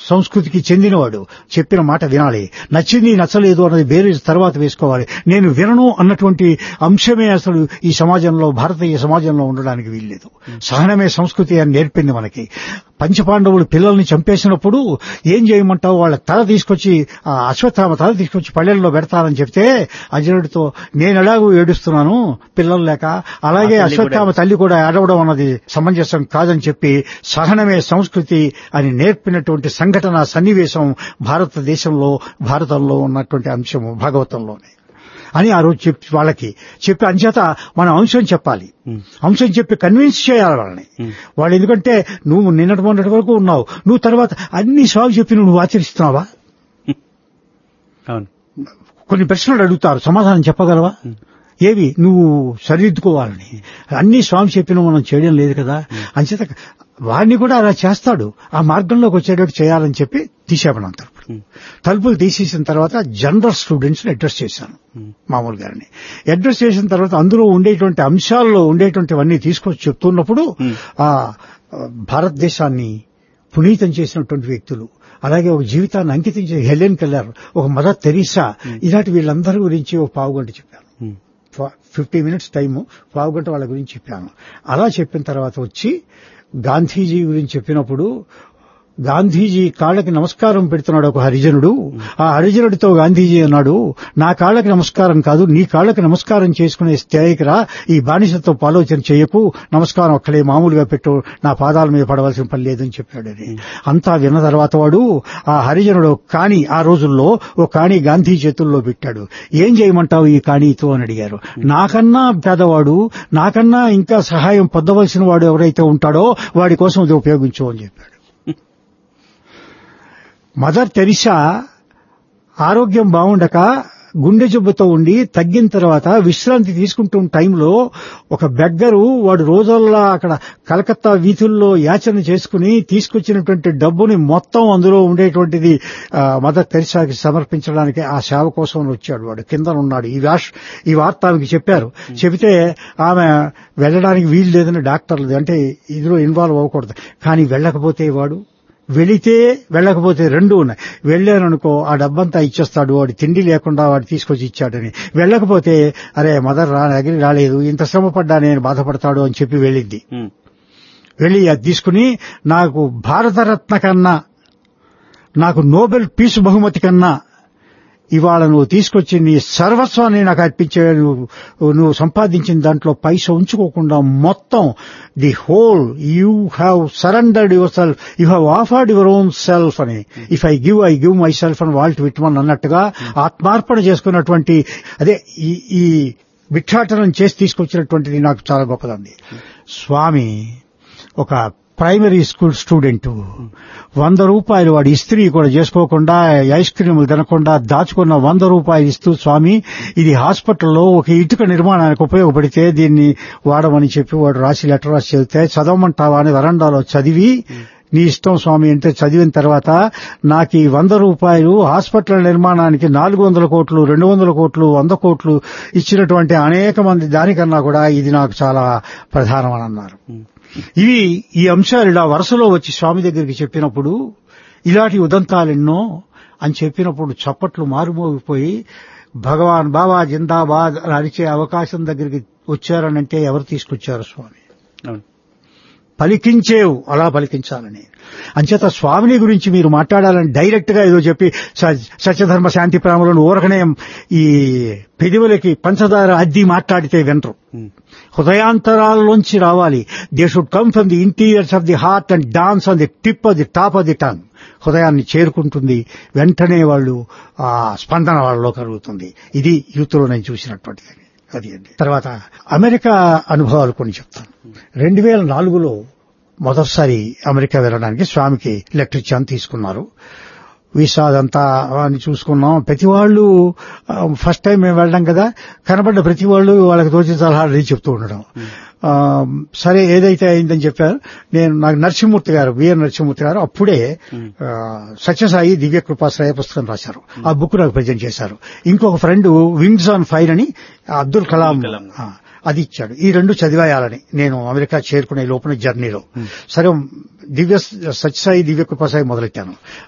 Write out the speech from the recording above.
సంస్కృతికి చెందినవాడు చెప్పిన మాట వినాలి నచ్చింది నచ్చలేదు అన్నది వేరే తర్వాత వేసుకోవాలి నేను వినను అన్నటువంటి అంశమే అసలు ఈ సమాజంలో భారతీయ సమాజంలో ఉండడానికి వీల్లేదు సహనమే సంస్కృతి అని నేర్పింది మనకి పంచపాండవులు పిల్లల్ని చంపేసినప్పుడు ఏం చేయమంటావు వాళ్ళ తల తీసుకొచ్చి ఆ అశ్వత్థామ తల తీసుకొచ్చి పల్లెల్లో పెడతారని చెప్తే అర్జునుడితో నేను ఎలాగూ ఏడుస్తున్నాను పిల్లలు లేక అలాగే ఆ తల్లి కూడా అశ్వత్థామ తల్లి కూడా ఏడవడం అన్నది సమంజసం కాదని చెప్పి సహనమే సంస్కృతి అని నేర్పినటువంటి సంఘటన సన్నివేశం భారతదేశంలో భారతంలో ఉన్నటువంటి అంశము భాగవతంలోనే అని ఆ రోజు చెప్పి వాళ్ళకి చెప్పి అంచేత మనం అంశం చెప్పాలి అంశం చెప్పి కన్విన్స్ చేయాలి వాళ్ళని వాళ్ళు ఎందుకంటే నువ్వు నిన్నటి మొన్నటి వరకు ఉన్నావు నువ్వు తర్వాత అన్ని సాగు చెప్పి నువ్వు ఆచరిస్తున్నావా అవును కొన్ని ప్రశ్నలు అడుగుతారు సమాధానం చెప్పగలవా ఏవి నువ్వు సరిదిద్దుకోవాలని అన్ని స్వామి చెప్పిన మనం చేయడం లేదు కదా అంచేత వాడిని కూడా అలా చేస్తాడు ఆ మార్గంలోకి వచ్చేటట్టు చేయాలని చెప్పి తీసేపడం తలుపులు తలుపులు తీసేసిన తర్వాత జనరల్ స్టూడెంట్స్ అడ్రస్ చేశాను మామూలు గారిని అడ్రస్ చేసిన తర్వాత అందులో ఉండేటువంటి అంశాల్లో ఉండేటువంటివన్నీ తీసుకొచ్చి చెప్తున్నప్పుడు ఆ ఆ, భారతదేశాన్ని పునీతం చేసినటువంటి వ్యక్తులు అలాగే ఒక జీవితాన్ని అంకితం చేసి హెలెన్ కెల్లర్ ఒక మదర్ తెరీసా ఇలాంటి వీళ్ళందరి గురించి ఒక పావుగంట చెప్పాను ఫిఫ్టీ మినిట్స్ టైము పావుగంట వాళ్ళ గురించి చెప్పాను అలా చెప్పిన తర్వాత వచ్చి గాంధీజీ గురించి చెప్పినప్పుడు గాంధీజీ కాళ్ళకి నమస్కారం పెడుతున్నాడు ఒక హరిజనుడు ఆ హరిజనుడితో గాంధీజీ అన్నాడు నా కాళ్ళకి నమస్కారం కాదు నీ కాళ్ళకి నమస్కారం చేసుకునే స్థాయికి రా ఈ బానిసతో ఆలోచన చేయకు నమస్కారం ఒక్కలే మామూలుగా పెట్టు నా పాదాల మీద పడవలసిన పని లేదని చెప్పాడు అని అంతా విన్న తర్వాత వాడు ఆ హరిజనుడు కాణి ఆ రోజుల్లో ఓ కాణి గాంధీ చేతుల్లో పెట్టాడు ఏం చేయమంటావు ఈ కాణితో అని అడిగారు నాకన్నా పేదవాడు నాకన్నా ఇంకా సహాయం పొందవలసిన వాడు ఎవరైతే ఉంటాడో వాడి కోసం ఇది ఉపయోగించు అని చెప్పాడు మదర్ తెరిసా ఆరోగ్యం బాగుండక గుండె జబ్బుతో ఉండి తగ్గిన తర్వాత విశ్రాంతి తీసుకుంటున్న టైంలో ఒక బెగ్గరు వాడు రోజుల్లా అక్కడ కలకత్తా వీధుల్లో యాచన చేసుకుని తీసుకొచ్చినటువంటి డబ్బుని మొత్తం అందులో ఉండేటువంటిది ఆ, మదర్ తెరిసాకి సమర్పించడానికి ఆ సేవ కోసం వచ్చాడు వాడు కింద ఉన్నాడు ఈ వాష్ ఈ వార్త ఆమెకి చెప్పారు చెబితే ఆమె వెళ్ళడానికి వీలు లేదని డాక్టర్లు అంటే ఇందులో ఇన్వాల్వ్ అవ్వకూడదు కానీ వెళ్ళకపోతే వాడు వెళితే వెళ్ళకపోతే రెండు ఉన్నాయి వెళ్ళాననుకో ఆ డబ్బంతా ఇచ్చేస్తాడు వాడు తిండి లేకుండా వాడు తీసుకొచ్చి ఇచ్చాడని వెళ్ళకపోతే అరే మదర్ రా దగ్గర రాలేదు ఇంత శ్రమ పడ్డా నేను బాధపడతాడు అని చెప్పి వెళ్ళింది ఉమ్. వెళ్ళి అది తీసుకుని నాకు భారతరత్న కన్నా నాకు నోబెల్ పీస్ బహుమతి కన్నా ఇవాళ నువ్వు తీసుకొచ్చి నీ సర్వస్వాన్ని నాకు అర్పించే నువ్వు నువ్వు సంపాదించిన దాంట్లో పైస ఉంచుకోకుండా మొత్తం the whole you have surrendered yourself you have offered your own self అని if I give I give myself అని వాల్ట్ విట్మన్ అన్నట్టుగా ఆత్మార్పణ చేసుకున్నటువంటి అదే ఈ ఈ భిక్షాటనం చేసి తీసుకొచ్చినటువంటిది నాకు చాలా గొప్పదండి స్వామి ఒక ప్రైమరీ స్కూల్ స్టూడెంట్ వంద రూపాయలు వాడి ఇస్త్రీ కూడా చేసుకోకుండా ఐస్ క్రీములు తినకుండా దాచుకున్న వంద రూపాయలు ఇస్తూ స్వామి ఇది హాస్పిటల్లో ఒక ఇటుక నిర్మాణానికి ఉపయోగపడితే దీన్ని వాడమని చెప్పి వాడు రాసి లెటర్ రాసి చెబితే చదవమంటావా అని వరండాలో చదివి నీ ఇష్టం స్వామి అంటే చదివిన తర్వాత నాకు ఈ వంద రూపాయలు హాస్పిటల్ నిర్మాణానికి నాలుగు వందల కోట్లు రెండు వందల కోట్లు వంద కోట్లు ఇచ్చినటువంటి అనేక మంది దానికన్నా కూడా ఇది నాకు చాలా ప్రధానం అని అన్నారు ఇవి ఈ అంశాలు ఇలా వరుసలో వచ్చి స్వామి దగ్గరికి చెప్పినప్పుడు ఇలాంటి ఉదంతాలెన్నో అని చెప్పినప్పుడు చప్పట్లు మారుమోగిపోయి భగవాన్ బాబా జిందాబాద్ అని అరిచే అవకాశం దగ్గరికి వచ్చారనంటే ఎవరు తీసుకొచ్చారు స్వామి అవును పలికించేవు అలా పలికించాలని అంచేత స్వామిని గురించి మీరు మాట్లాడాలని డైరెక్ట్ గా ఏదో చెప్పి స- సత్యధర్మ శాంతి ప్రేమలను ఊరకనే ఈ పెదవులకి పంచదార అద్ది మాట్లాడితే వినరు ఉమ్. హృదయాంతరాల్లోంచి రావాలి they should come from the interiors of the heart and dance on the tip of the top of the tongue హృదయాన్ని చేరుకుంటుంది వెంటనే వాళ్ళు ఆ స్పందన వాళ్ళలో కలుగుతుంది ఇది యూత్ లో నేను చూసినటువంటిది అది అండి తర్వాత అమెరికా అనుభవాలు కొన్ని చెప్తాను రెండు వేల నాలుగులో మొదటిసారి అమెరికా వెళ్ళడానికి స్వామికి లెటర్ ఇచ్చాను తీసుకున్నారు వీసా అదంతా అని చూసుకున్నాం ప్రతి వాళ్ళు ఫస్ట్ టైం మేము వెళ్ళడం కదా కనబడ్డ ప్రతి వాళ్ళు వాళ్ళకి తోచిన సలహాలు అది చెప్తూ ఉండడం ఆ, సరే ఏదైతే అయిందని చెప్పారు నేను నాకు నరసింహమూర్తి గారు బిఎన్ నరసింహమూర్తి గారు అప్పుడే ఆ, సత్యసాయి దివ్య కృపాశ్రయ పుస్తకం రాశారు ఆ బుక్ నాకు ప్రజెంట్ చేశారు ఇంకొక ఫ్రెండ్ వింగ్స్ ఆన్ ఫైర్ అని అబ్దుల్ కలాం కలాం. ఆ, అది ఇచ్చాడు ఈ రెండు చదివేయాలని నేను అమెరికా చేరుకునే లోపల జర్నీలో సరే దివ్య సత్యసాయి దివ్య కృపాసాయి మొదలెట్టాను